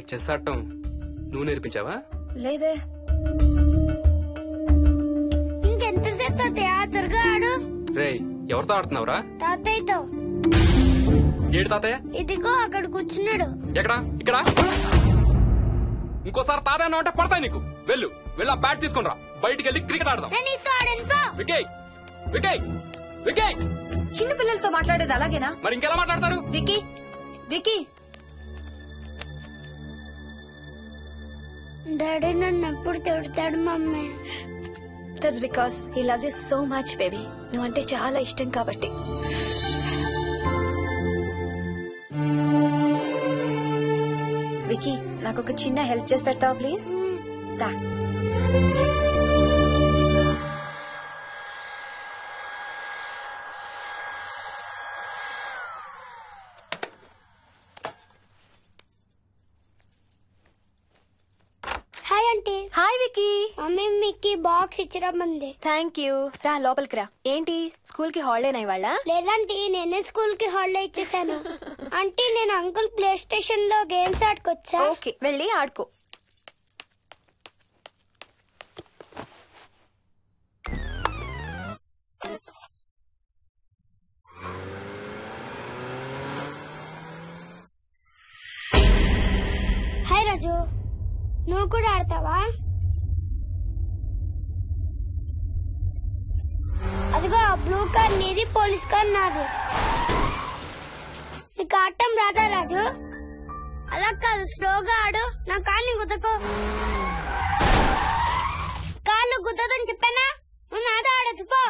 Chess ఆడటం నువ్వు నేర్పించావా లేదే ఇంకెంతసేపు తాతయ్య త్వరగా ఆడు రేయ్ ఎవరితో ఆడుతున్నావురా తాతయ్యతో ఏడు తాతయ్య ఇదిగో అక్కడ కూర్చున్నాడు ఎక్కడా ఇక్కడ ఇంకోసారి తాతయ్య అన్నావు అంటే పడతాయి నీకు వెళ్ళు వెళ్ళి ఆ బ్యాట్ తీసుకుని రా బయటికి వెళ్ళి క్రికెట్ ఆడదాం నేను నీతో ఆడను పో వికయ్ వికయ్ వికయ్ చిన్న పిల్లలతో మాట్లాడేది అలాగేనా మరి ఇంకెలా మాట్లాడతారు వికీ వికీ డాడీ నన్ను ఎప్పుడు తిడతాడు mummy that's because he loves you so much baby నువ్వంటే చాలా ఇష్టం కాబట్టి వికీ నాకు ఒక చిన్న హెల్ప్ చేసి పెడతావా ప్లీజ్ దా hi aunty hi Vicky mummy మీకు బాక్స్ ఇచ్చిరమ్మంది థ్యాంక్ యూ రా లోపలికి రా ఏంటి స్కూల్ కి హాలిడేనా ఇవాళ లేదంటే నేనే స్కూల్ కి హాలిడే ఇచ్చేసాను అంటే నేను అంకుల్ ప్లే స్టేషన్ లో గేమ్స్ ఆడుకోవచ్చా ఓకే వెళ్ళి ఆడుకో హాయ్ రాజు నువ్వు కూడా ఆడతావా అదిగో బ్లూ కార్ నీది పోలీస్ కార్ నాది నీకు ఆడటం రాదా రాజు అలా కాదు స్లోగా ఆడు నా కార్ని గుద్దకు కార్లు గుద్దదని చెప్పానా నువ్వు నాతో ఆడచ్చు పో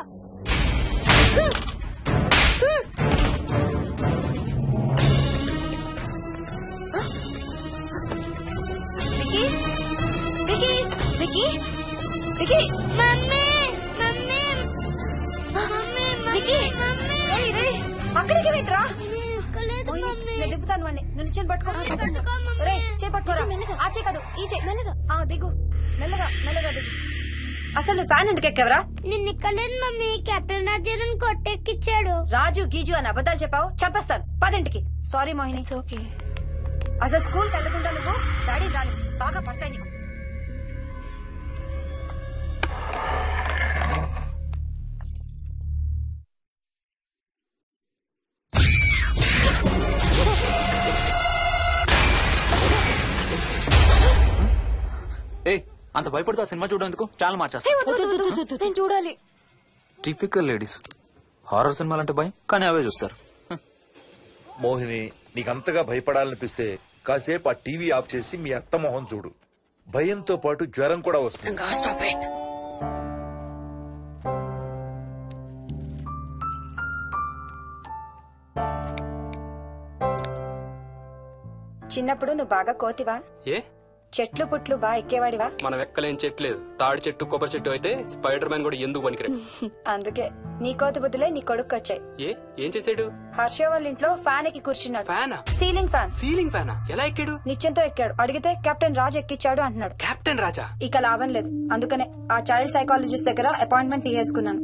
Vicky Vicky Vicky Vicky mummy mummy mummy Vicky! Mummy రేయ్, రేయ్, అక్కడికి వెంట్రా నేను ఎక్కలేదు మమ్మీ నేను దింపుతాను వాడిని నువ్వు నిచ్చెన పట్టుకో పట్టుకో, మమ్మీ. రే చేయి పట్టుకోరా ఆ చేయి కాదు ఈ చేయి మెల్లగా ఆ దిగు మెల్లగా మెల్లగా దిగు అసలు ఫ్యాన్ ఎందుకు ఎక్కావరా నిన్న ఎక్కలేదు మమ్మీ కెప్టెన్ రాజేరన్ కొట్టెక్కిచ్చాడు రాజు గీజు అని అబద్ధాలు చెప్పావు చంపేస్తాను పదింటికి సారీ మోహిని ఇట్స్ ఓకే అసలు స్కూల్ వెళ్ళకుండా నువ్వు డాడీ రాని బాగా పడతాయి నీకు ఏ అంత భయపడుతూ ఆ సినిమా చూడేందుకు చాలా మార్చేస్తా నేను చూడాలి టిపికల్ లేడీస్ హారర్ సినిమాలంటే భయం కానీ అవే చూస్తారు మోహిని నీకంతగా భయపడాలనిపిస్తే కాసేపు ఆ టీవీ ఆఫ్ చేసి మీ అత్త మొహం చూడు భయంతో పాటు జ్వరం కూడా వస్తుంది చిన్నప్పుడు నువ్వు బాగా కోతివా ఏ చెట్లు పుట్లు బాగా ఎక్కేవాడివా మనం ఎక్కలేం చెట్లేదు తాడి చెట్టు కొబ్బరి చెట్టు అయితే స్పైడర్ మ్యాన్ కూడా ఎందుకు పనికిరా అందుకే నీ కోతి బుద్ధులే నీ కొడుకు వచ్చాయి ఏ ఏం చేసాడు హర్ష వాళ్ళ ఇంట్లో ఫ్యాన్ ఎక్కి కూర్చున్నాడు ఫ్యానా సీలింగ్ ఫ్యాన్ సీలింగ్ ఫ్యానా ఎలా ఎక్కాడు నిత్యంతో ఎక్కాడు అడిగితే కెప్టెన్ రాజు ఎక్కిచ్చాడు అంటున్నాడు కెప్టెన్ రాజా ఇక లాభం లేదు అందుకనే ఆ చైల్డ్ సైకాలజిస్ట్ దగ్గర అపాయింట్మెంట్ తీసుకున్నాను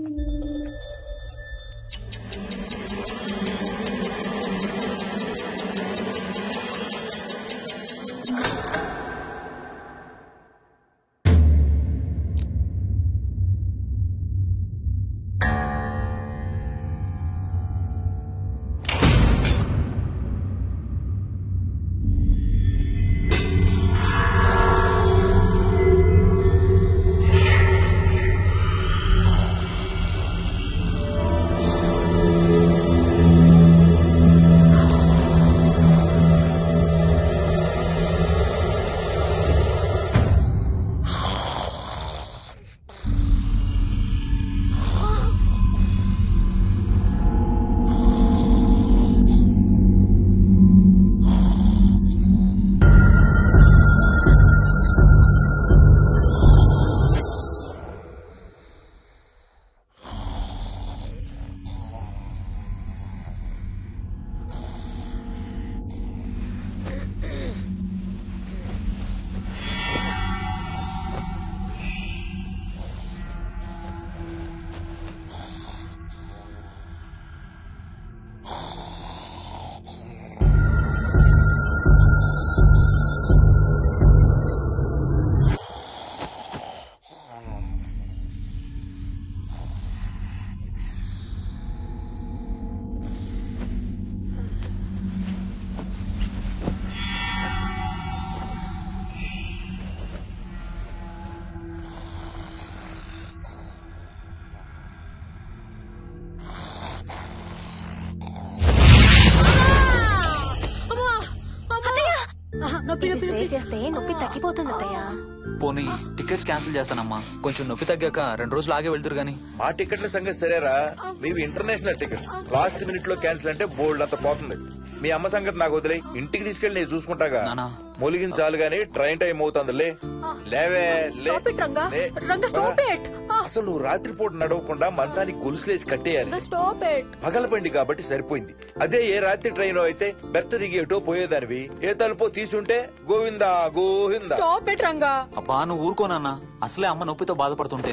ఇది స్ప్రే చేస్తే నొప్పి తగ్గిపోతుంది అత్తయ్య పోనీ టికెట్స్ క్యాన్సిల్ చేస్తానమ్మా కొంచెం నొప్పి తగ్గాక రెండు రోజులు ఆగే వెళ్తురు గానీ మా టికెట్ల సంగతి సరేరా మీవి ఇంటర్నేషనల్ టికెట్స్ లాస్ట్ మినిట్ లో క్యాన్సిల్ అంటే బోల్డ్ అంత పోతుంది మీ అమ్మ సంగతి నాకు వదిలే ఇంటికి తీసుకెళ్లి నేను చూసుకుంటాగా నానా. మొలిగించాలు గాని ట్రైన్ టైం అవుతుంది లే లేవే లే. Stop it, Ranga. లే. Ranga, stop it. ఆ. అసలు నువ్వు రాత్రిపూట నడవకుండా మంచానికి గొలుసులేసి కట్టేయాలి స్టాప్ ఇట్ పగలబండి కాబట్టి సరిపోయింది అదే ఏ రాత్రి ట్రైన్ అయితే బెర్త దిగి ఎటో పోయేదానివి ఏ తలుపో తీసుంటే గోవిందా గోవిందా స్టాప్ ఇట్ రంగా అబ్బా నువ్వు ఊరుకోనన్నా అసలే అమ్మ నొప్పితో బాధపడుతుంటే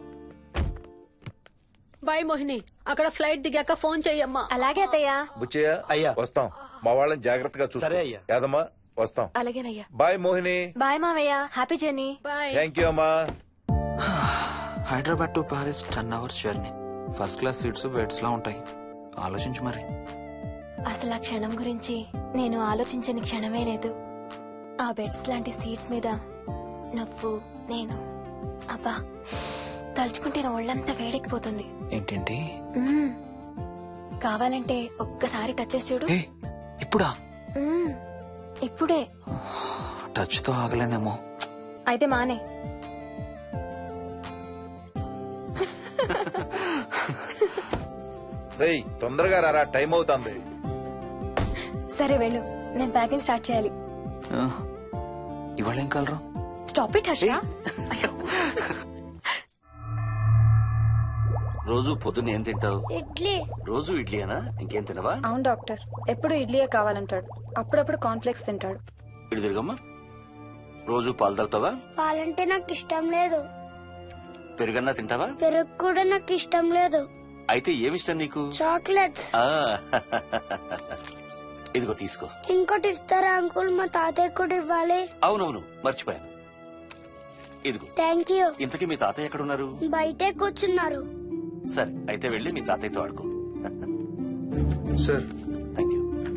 బాయ్ మోహిని అక్కడ ఫ్లైట్ దిగాక ఫోన్ చెయ్యమ్మా అలాగే అత్తయ్య బుచ్చయ్య అయ్యా. వస్తాం మా వాళ్ళని జాగ్రత్తగా చూసుకో సరే అయ్యా. యాదమ్మా వస్తాం అలాగేనయ్యా బాయ్ మోహిని బాయ్ మావయ్య happy journey bye thank you అమ్మా Hyderabad to Paris ten hours journey first class seats beds లా ఉంటాయి ఆలోచించు మరి అసలు ఆ క్షణం గురించి నేను ఆలోచించని క్షణమే లేదు ఆ బెడ్స్ లాంటి సీట్స్ మీద నువ్వు నేను అబ్బా తలుచుకుంటే నా ఒళ్ళంతా వేడెక్కిపోతుంది ఏంటేంటి మ్మ్. కావాలంటే ఒక్కసారి టచ్ చేసి చూడు ఏ ఇప్పుడా మ్మ్. ఇప్పుడే టచ్ తో ఆగలేనేమో అయితే మానే రేయ్ తొందరగా రారా టైం అవుతుంది సరే వెళ్ళు నేను ప్యాకింగ్ స్టార్ట్ చేయాలి ఆ, ఇవాళ ఏం కలరు స్టాప్ ఇట్ హర్ష రోజు పొద్దున్న ఏం తింటావు ఇడ్లీ రోజు ఇడ్లీనా ఇంకేం తినవా అవును డాక్టర్ ఎప్పుడు ఇడ్లీయే కావాలంటాడు అప్పుడప్పుడు కాన్ఫ్లెక్స్ తింటాడు ఇటు తిరగమ్మా రోజు పాలు తాగుతావా పాలంటే నాకు ఇష్టం లేదు పెరుగన్నా తింటావా పెరుగు కూడా నాకు ఇష్టం లేదు అయితే ఏమిష్టం నీకు చాక్లెట్స్ ఆ, ఇదిగో తీసుకో ఇంకోటి ఇస్తారా అంకుల్ మా తాతయ్య కూడా ఇవ్వాలి అవునవును మర్చిపోయాను ఇదిగో థ్యాంక్ యూ ఇంతకీ మీ తాతయ్య ఎక్కడున్నారు బయటే కూర్చున్నారు సరే అయితే వెళ్ళి మీ తాతయ్యతో ఆడుకో సార్ థ్యాంక్ యూ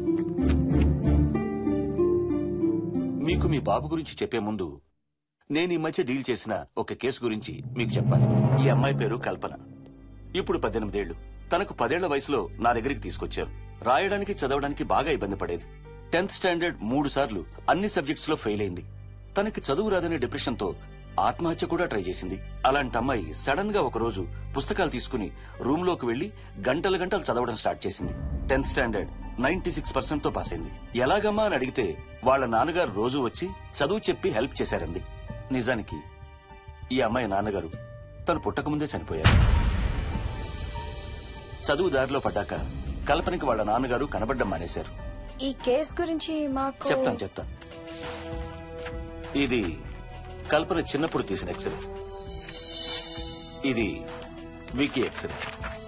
మీకు మీ బాబు గురించి చెప్పే ముందు నేను ఈ మధ్య డీల్ చేసిన ఒక కేసు గురించి మీకు చెప్పాలి ఈ అమ్మాయి పేరు కల్పన ఇప్పుడు పద్దెనిమిదేళ్లు తనకు పదేళ్ల వయసులో నా దగ్గరికి తీసుకొచ్చారు రాయడానికి చదవడానికి బాగా ఇబ్బంది పడేది టెన్త్ స్టాండర్డ్ మూడు సార్లు అన్ని సబ్జెక్ట్స్ లో ఫెయిల్ అయింది తనకి చదువు రాదనే డిప్రెషన్ తో ఆత్మహత్య కూడా ట్రై చేసింది అలాంటి అమ్మాయి సడన్ గా ఒక రోజు పుస్తకాలు తీసుకుని రూమ్ లోకి వెళ్లి గంటలు గంటలు చదవడం స్టార్ట్ చేసింది tenth standard ninety six percent తో పాస్ అయింది ఎలాగమ్మా అని అడిగితే వాళ్ళ నాన్నగారు రోజు వచ్చి చదువు చెప్పి హెల్ప్ చేశారంది నిజానికి ఈ అమ్మాయి నాన్నగారు తను పుట్టకముందే చనిపోయారు చదువు దారిలో పడ్డాక కల్పనకి వాళ్ళ నాన్నగారు కనబడ్డం మానేశారు ఈ కేస్ గురించి మాకు చెప్తాను చెప్తాను ఇది కల్పన చిన్నప్పుడు తీసిన ఎక్స్రే ఇది వికీ ఎక్స్రే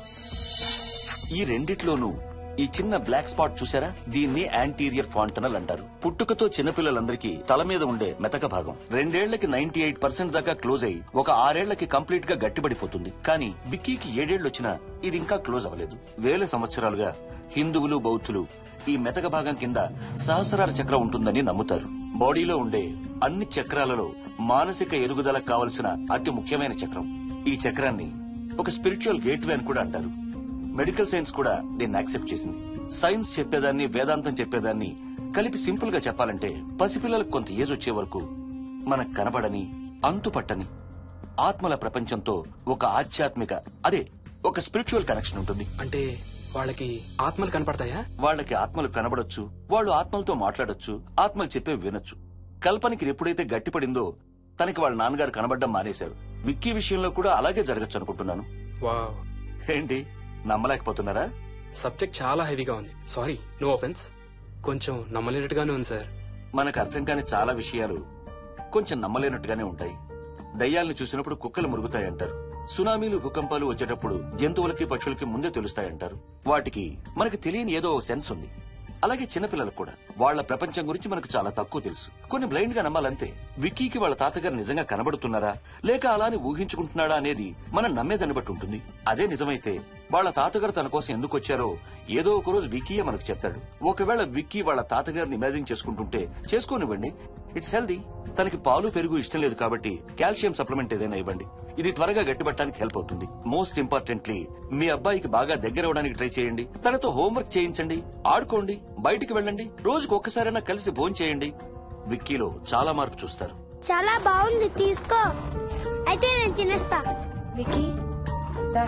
ఈ రెండిట్లోనూ ఈ చిన్న బ్లాక్ స్పాట్ చూసారా దీన్ని యాంటీరియర్ ఫాంటనల్ అంటారు పుట్టుకతో చిన్నపిల్లలందరికీ తల మీద ఉండే మెతక భాగం రెండేళ్లకి నైన్టీ ఎయిట్ పర్సెంట్ దాకా క్లోజ్ అయ్యి ఒక ఆరేళ్లకి కంప్లీట్ గా గట్టిపడిపోతుంది కానీ విక్కీకి ఏడేళ్లు వచ్చినా ఇది ఇంకా క్లోజ్ అవ్వలేదు వేల సంవత్సరాలుగా హిందువులు బౌద్ధులు ఈ మెతక భాగం కింద సహస్రార చక్రం ఉంటుందని నమ్ముతారు బాడీలో ఉండే అన్ని చక్రాలలో మానసిక ఎదుగుదలకు కావలసిన అతి ముఖ్యమైన చక్రం ఈ చక్రాన్ని ఒక స్పిరిచువల్ గేట్వే అని కూడా అంటారు మెడికల్ సైన్స్ కూడా దీన్ని యాక్సెప్ట్ చేసింది సైన్స్ చెప్పేదాన్ని వేదాంతం చెప్పేదాన్ని కలిపి సింపుల్ గా చెప్పాలంటే పసిపిల్లలకు కొంత ఏజ్ వచ్చే వరకు మనకు కనబడని అంతుపట్టని ఆత్మల ప్రపంచంతో ఒక ఆధ్యాత్మిక అదే ఒక స్పిరిచువల్ కనెక్షన్ ఉంటుంది అంటే వాళ్ళకి ఆత్మలు కనపడతాయా వాళ్ళకి ఆత్మలు కనబడొచ్చు వాళ్ళు ఆత్మలతో మాట్లాడొచ్చు ఆత్మలు చెప్పే వినొచ్చు కల్పనకి ఎప్పుడైతే గట్టిపడిందో తనకి వాళ్ళ నాన్నగారు కనబడ్డం మానేశారు విక్కీ విషయంలో కూడా అలాగే జరగచ్చు అనుకుంటున్నాను వావ్ ఏంటి నమ్మలేకపోతున్నారా సబ్జెక్ట్ చాలా హెవీగా ఉంది సారీ నో ఆఫెన్స్ కొంచెం నమ్మలేనట్టుగానే ఉంది సార్ మనకు అర్థం కాని చాలా విషయాలు కొంచెం నమ్మలేనట్టుగానే ఉంటాయి దయ్యాలను చూసినప్పుడు కుక్కలు మురుగుతాయంటారు సునామీలు భూకంపాలు వచ్చేటప్పుడు జంతువులకి పక్షులకి ముందే తెలుస్తాయంటారు వాటికి మనకు తెలియని ఏదో ఓ సెన్స్ ఉంది అలాగే చిన్నపిల్లలకు కూడా వాళ్ళ ప్రపంచం గురించి మనకు చాలా తక్కువ తెలుసు కొన్ని బ్లైండ్ గా నమ్మాలంతే విక్కీకి వాళ్ళ తాతగారు నిజంగా కనబడుతున్నారా లేక అలానే ఊహించుకుంటున్నాడా అనేది మనం నమ్మేదాన్ని బట్టి ఉంటుంది అదే నిజమైతే వాళ్ళ తాతగారు తన కోసం ఎందుకు వచ్చారో ఏదో ఒక రోజు విక్కీయే మనకు చెప్తాడు ఒకవేళ విక్కీ వాళ్ళ తాతగారిని ఇమాజిన్ చేసుకుంటుంటే చేసుకోనివ్వండి ఇట్స్ హెల్దీ తనకి పాలు పెరుగు ఇష్టం లేదు కాబట్టి కాల్షియం సప్లిమెంట్ ఏదైనా ఇవ్వండి ఇది త్వరగా గట్టిపట్టడానికి హెల్ప్ అవుతుంది మోస్ట్ ఇంపార్టెంట్లీ మీ అబ్బాయికి బాగా దగ్గర అవడానికి ట్రై చేయండి తనతో హోంవర్క్ చేయించండి ఆడుకోండి బయటికి వెళ్ళండి రోజుకు ఒక్కసారైనా కలిసి భోజనం చేయండి విక్కీలో చాలా మార్పు చూస్తారు చాలా బాగుంది తీసుకో అయితే నేను తినేస్తా వికీ దా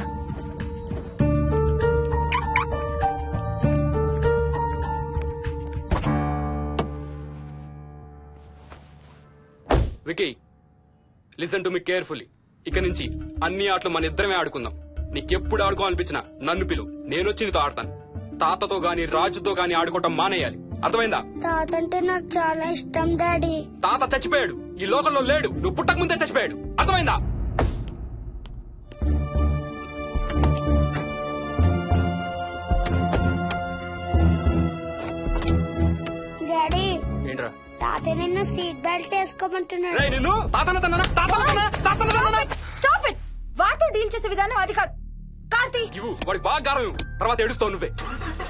Vicky listen to me carefully ఇక నుంచి అన్ని ఆటలు మన ఇద్దరమే ఆడుకుందాం నీకెప్పుడు ఆడుకోవాలనిపించినా నన్ను పిలు నేనొచ్చి నీతో ఆడతాను తాతతో గాని రాజుతో గాని ఆడుకోవటం మానేయాలి అర్థమైందా తాత అంటే నాకు చాలా ఇష్టం డాడీ తాత చచ్చిపోయాడు ఈ లోకంలో లేడు నువ్వు పుట్టక ముందే చచ్చిపోయాడు అర్థమైందా డాడీ ఏంట్రా తాత నిన్ను సీట్ బెల్ట్ వేసుకోమంటున్నాడు రే నిన్ను తాతన తన్నానా తాతన తన్నానా తాతన తన్నానా స్టాప్ ఇట్ వాడితో డీల్ చేసే విధానం అది కాదు కార్తీ ఇవ్వు వాడికి బాగా గారం ఇవ్వు తర్వాత ఏడుస్తావు నువ్వే